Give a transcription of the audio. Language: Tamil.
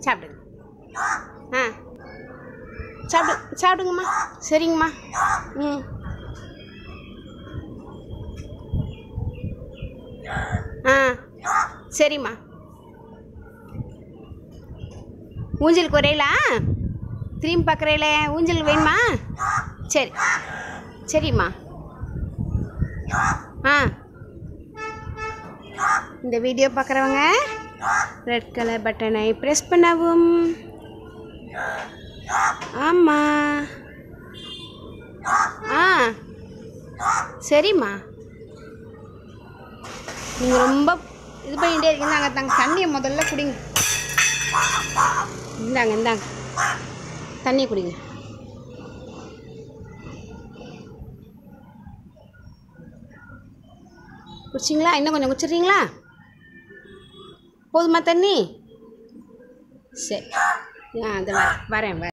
சாப்பிடுங்க ஆ சாப்பிடு சாப்பிடுங்கம்மா சரிங்கம்மா ம் ஆ சரிம்மா ஊஞ்சலுக்கு வரையிலா திரும்பி பார்க்குறேல ஊஞ்சல் வேணுமா சரி சரிம்மா ஆ இந்த வீடியோ பார்க்குறவங்க ரெட் கலர் பட்டனை ப்ரெஸ் பண்ணவும் ஆமாம் ஆ சரிம்மா நீங்கள் ரொம்ப இது பண்ணிகிட்டே இருக்கீங்க நாங்கள் தாங்க தண்ணியை முதல்ல குடிங்க இந்தாங்க இந்தாங்க தண்ணி குடிங்க குடிச்சிங்களா இன்னும் கொஞ்சம் குடிச்சிடுறீங்களா போதுமா தண்ணி சரி ஆ அது வரேன் வரேன் வரேன்